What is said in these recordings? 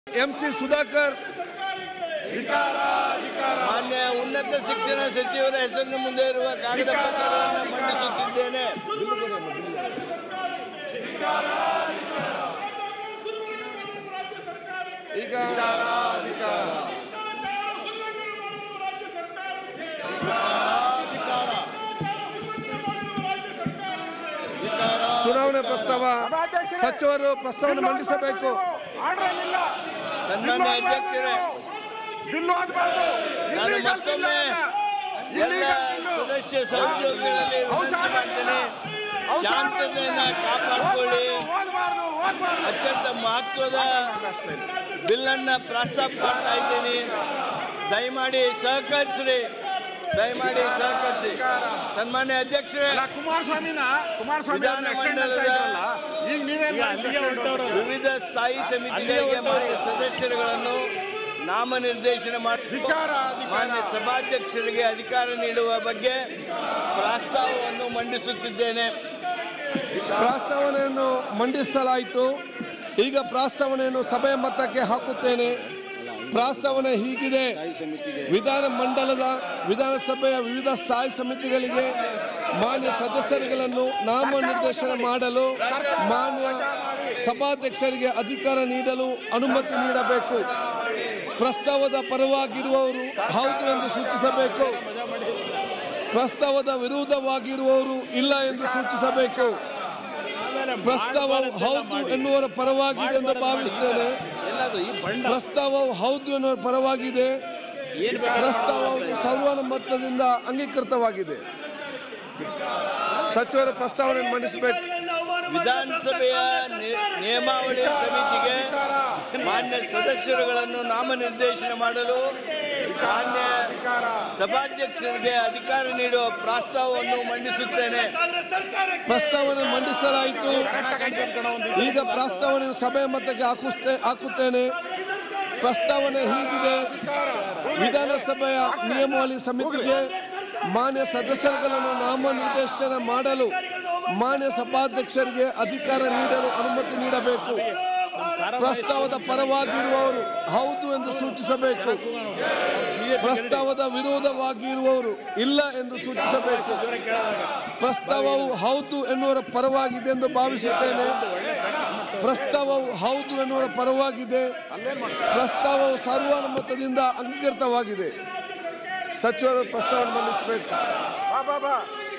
M C Sudhakar ಧಿಕಾರ ಧಿಕಾರ ಮಾನ್ಯ ಉನ್ನತ ಶಿಕ್ಷಣ ಸಚಿವರ ಹೆಸರಿನ ಮುಂದೆ ಇರುವ ಕಾಗದ ಪತ್ರಗಳನ್ನು ಮಂಡಿಸುತ್ತಿದ್ದೇನೆ ಈಗ ಧಿಕಾರ ಧಿಕಾರ ಚುನಾವಣೆ ಪ್ರಸ್ತಾವ ಸಚಿವರು ಪ್ರಸ್ತಾವನೆ ಮಂಡಿಸಬೇಕು ಆರ್ಡರ್ ಇಲ್ಲ ಸನ್ಮಾನ್ಯ ಅಧ್ಯಕ್ಷರೇ ಬಿಲ್ಲು ಓದಬಾರ್ದು ನಾನು ಮತ್ತೊಮ್ಮೆ ಎಲ್ಲ ಸದಸ್ಯ ಸಹೋದ್ಯೋಗಿಗಳಲ್ಲಿ ವಿನಂತಿ ಮಾಡ್ತೇನೆ ಶಾಂತತೆಯನ್ನ ಕಾಪಾಡಿಕೊಳ್ಳಿ ಓದಬಾರ್ದು ಓದಬಾರ್ದು ಅತ್ಯಂತ ಮಹತ್ವದ ಬಿಲ್ಲನ್ನ ಪ್ರಸ್ತಾಪ ಮಾಡ್ತಾ ಇದ್ದೀನಿ ದಯಮಾಡಿ ಸಹಕರಿಸ್ರಿ ದಯಮಾಡಿ ಸಹಕರಿಸಿ ಸನ್ಮಾನ್ಯ ಅಧ್ಯಕ್ಷರೇ ಅಲ್ಲ ಕುಮಾರಸ್ವಾಮಿನ ಕುಮಾರಸ್ವಾಮಿ ವಿಧಾನಮಂಡಲದ ಈಗ ನೀವೇನ್ ವಿವಿಧ ಸ್ಥಾಯಿ ಸಮಿತಿಗಳಿಗೆ ಮಾನ್ಯ ಸದಸ್ಯರುಗಳನ್ನು ನಾಮನಿರ್ದೇಶನ ಮಾಡಿ ಧಿಕಾರ ಮಾನ್ಯ ಧಿಕಾರ ಸಭಾಧ್ಯಕ್ಷರಿಗೆ ಅಧಿಕಾರ ನೀಡುವ ಬಗ್ಗೆ ಪ್ರಸ್ತಾವವನ್ನು ಮಂಡಿಸುತ್ತಿದ್ದೇನೆ ಪ್ರಸ್ತಾವನೆಯನ್ನು ಮಂಡಿಸಲಾಯಿತು ಈಗ ಪ್ರಸ್ತಾವನೆಯನ್ನು ಸಭೆಯ ಮತಕ್ಕೆ ಹಾಕುತ್ತೇನೆ ಪ್ರಸ್ತಾವನೆ ಹೀಗಿದೆ ವಿಧಾನ ಮಂಡಲದ ವಿಧಾನಸಭೆಯ ವಿವಿಧ ಸ್ಥಾಯಿ ಸಮಿತಿಗಳಿಗೆ ಮಾನ್ಯ ಸದಸ್ಯರುಗಳನ್ನು ನಾಮನಿರ್ದೇಶನ ಮಾಡಲು ಮಾನ್ಯ ಸಭಾಧ್ಯಕ್ಷರಿಗೆ ಅಧಿಕಾರ ನೀಡಲು ಅನುಮತಿ ನೀಡಬೇಕು ಪ್ರಸ್ತಾವದ ಪರವಾಗಿರುವವರು ಹೌದು ಎಂದು ಸೂಚಿಸಬೇಕು ಪ್ರಸ್ತಾವದ ವಿರೋಧವಾಗಿರುವವರು ಇಲ್ಲ ಎಂದು ಸೂಚಿಸಬೇಕು ಪ್ರಸ್ತಾವವು ಹೌದು ಎನ್ನುವರ ಪರವಾಗಿದೆ ಎಂದು ಭಾವಿಸ್ತೇನೆ ಪ್ರಸ್ತಾವವು ಹೌದು ಎನ್ನುವ ಪರವಾಗಿದೆ ಪ್ರಸ್ತಾವವು ಸರ್ವಾನುಮತದಿಂದ ಅಂಗೀಕೃತವಾಗಿದೆ ಸಚಿವರು ಪ್ರಸ್ತಾವನೆ ಮಂಡಿಸಬೇಕು ವಿಧಾನಸಭೆಯ ನಿ- ನಿಯಮಾವಳಿ ಸಮಿತಿಗೆ ಮಾನ್ಯ ಸದಸ್ಯರುಗಳನ್ನು ನಾಮನಿರ್ದೇಶನ ಮಾಡಲು ಮಾನ್ಯ ಸಭಾಧ್ಯಕ್ಷರಿಗೆ ಅಧಿಕಾರ ನೀಡುವ ಪ್ರಸ್ತಾವವನ್ನು ಮಂಡಿಸುತ್ತೇನೆ ಪ್ರಸ್ತಾವನೆ ಮಂಡಿಸಲಾಯಿತು ಈಗ ಪ್ರಸ್ತಾವನೆ ಸಭೆಯ ಮತಕ್ಕೆ ಹಾಕುಸ್ತೇ ಹಾಕುತ್ತೇನೆ ಪ್ರಸ್ತಾವನೆ ಹೀಗಿದೆ ವಿಧಾನಸಭೆಯ ನಿಯಮಾವಳಿ ಸಮಿತಿಗೆ ಮಾನ್ಯ ಸದಸ್ಯರುಗಳನ್ನು ನಾಮನಿರ್ದೇಶನ ಮಾಡಲು ಮಾನ್ಯ ಸಭಾಧ್ಯಕ್ಷರಿಗೆ ಅಧಿಕಾರ ನೀಡಲು ಅನುಮತಿ ನೀಡಬೇಕು ಪ್ರಸ್ತಾವದ ಪರವಾಗಿರುವವರು ಹೌದು ಎಂದು ಸೂಚಿಸಬೇಕು ಪ್ರಸ್ತಾವದ ವಿರೋಧವಾಗಿರುವವರು ಇಲ್ಲ ಎಂದು ಸೂಚಿಸಬೇಕು ಪ್ರಸ್ತಾವವು ಹೌದು ಎನ್ನುವರ ಪರವಾಗಿದೆ ಎಂದು ಭಾವಿಸುತ್ತೇನೆ ಪ್ರಸ್ತಾವವು ಹೌದು ಎನ್ನುವರ ಪರವಾಗಿದೆ ಪ್ರಸ್ತಾವವು ಸರ್ವಾನುಮತದಿಂದ ಅಂಗೀಕೃತವಾಗಿದೆ ಸಚಿವರು ಪ್ರಸ್ತಾವ ಮಂಡಿಸಬೇಕು ಬಾ ಬಾ ಬಾ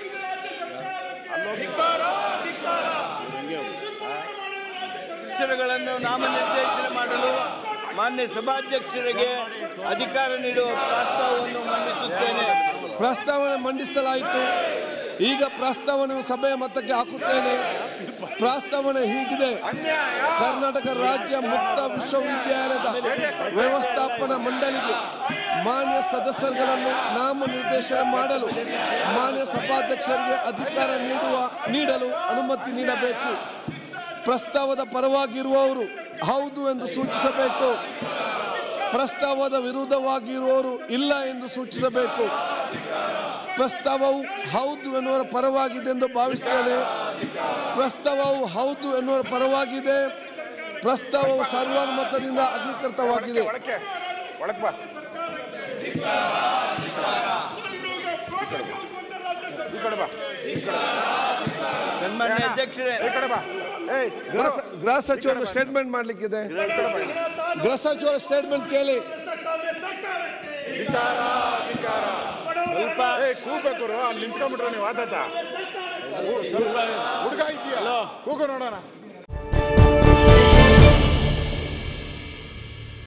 ಅಕ್ಷರಗಳನ್ನು ನಾಮನಿರ್ದೇಶನ ಮಾಡಲು ಮಾನ್ಯ ಸಭಾಧ್ಯಕ್ಷರಿಗೆ ಅಧಿಕಾರ ನೀಡುವ ಪ್ರಸ್ತಾವವನ್ನು ಮಂಡಿಸುತ್ತೇನೆ ಪ್ರಸ್ತಾವನೆ ಮಂಡಿಸಲಾಯಿತು ಈಗ ಪ್ರಸ್ತಾವನೆಯು ಸಭೆಯ ಮತಕ್ಕೆ ಹಾಕುತ್ತೇನೆ ಪ್ರಸ್ತಾವನೆ ಹೀಗಿದೆ ಕರ್ನಾಟಕ ರಾಜ್ಯ ಮುಕ್ತ ವಿಶ್ವವಿದ್ಯಾಲಯದ ವ್ಯವಸ್ಥಾಪನಾ ಮಂಡಳಿಗೆ ಮಾನ್ಯ ಸದಸ್ಯರುಗಳನ್ನು ನಾಮನಿರ್ದೇಶನ ಮಾಡಲು ಮಾನ್ಯ ಸಭಾಧ್ಯಕ್ಷರಿಗೆ ಅಧಿಕಾರ ನೀಡುವ ನೀಡಲು ಅನುಮತಿ ನೀಡಬೇಕು ಪ್ರಸ್ತಾವದ ಪರವಾಗಿರುವವರು ಹೌದು ಎಂದು ಸೂಚಿಸಬೇಕು ಪ್ರಸ್ತಾವದ ವಿರುದ್ಧವಾಗಿರುವವರು ಇಲ್ಲ ಎಂದು ಸೂಚಿಸಬೇಕು ಪ್ರಸ್ತಾವವು ಹೌದು ಎನ್ನುವರ ಪರವಾಗಿದೆ ಎಂದು ಭಾವಿಸ್ತೇನೆ ಪ್ರಸ್ತಾವವು ಹೌದು ಎನ್ನುವರ ಪರವಾಗಿದೆ ಪ್ರಸ್ತಾವವು ಸರ್ವಾನುಮತದಿಂದ ಅಂಗೀಕೃತವಾಗಿದೆ ಒಳಕ್ಕೆ ಒಳಕ್ ಬಾ ಈ ಕಡೆ ಬಾ ಸನ್ಮಾನ್ಯ ಅಧ್ಯಕ್ಷರೇ ಈ ಕಡೆ ಬಾ ಏಯ್ ಗೃಹ ಸ- ಗೃಹ ಸಚಿವರು ಸ್ಟೇಟ್ಮೆಂಟ್ ಮಾಡ್ಲಿಕ್ಕಿದೆ ಗೃಹ ಸಚಿವರ ಸ್ಟೇಟ್ಮೆಂಟ್ ಕೇಳಿ ಧಿಕಾರ ಧಿಕಾರ ಏಯ್ ಕೂಗಬೇಕು ಅಲ್ಲಿ ನಿಂತ್ಕೊಂಡ್ಬಿಟ್ರೆ ನೀವು ಆದತ್ತ ಹುಡುಗ ಇದೆಯಾ ಕೂಗು ನೋಡೋಣ